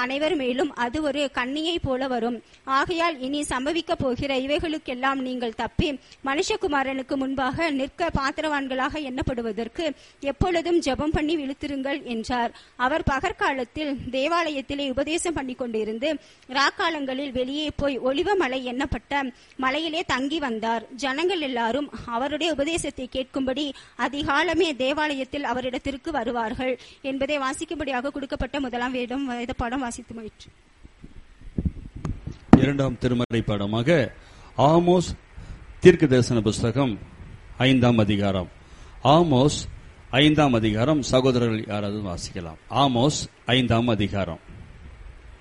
அனைவர் மேலும் அது ஒரு கண்ணியைப் போல வரும் ஆகையால் இனி சம்பவிக்க போகிற இவைகளுக்கெல்லாம் நீங்கள் தப்பி மனுஷகுமாரனுக்கு முன்பாக நிற்க பாத்திரவான்களாக எண்ணப்படுவதற்கு எப்பொழுதும் ஜெபம் பண்ணி விழுத்திருங்கள் என்றார் அவர் பகற்காலத்தில் தேவாலயத்திலே உபதேசம் பண்ணி கொண்டிருந்து ராக்காலங்களில் வெளியே போய் ஒளிவ மலை எண்ணப்பட்ட மலையிலே தங்கி வந்தார் ஜனங்கள் எல்லாரும் அவருடைய உபதேசத்தை கேட்கும்படி அதிகாலமே தேவாலயத்தில் அவரிடத்திற்கு வருவார்கள் என்பதை வாசிக்கும்படியாக கொடுக்கப்பட்ட முதலாம் வேதம் வேத பாடம் வாசித்து போயிற்று இரண்டாம் திருமறை பாடமாக ஆமோஸ் தீர்க்க தரிசன புஸ்தகம் ஐந்தாம் அதிகாரம் ஆமோஸ் ஐந்தாம் அதிகாரம் சகோதரர்கள் யாராவது வாசிக்கலாம் ஆமோஸ் ஐந்தாம் அதிகாரம்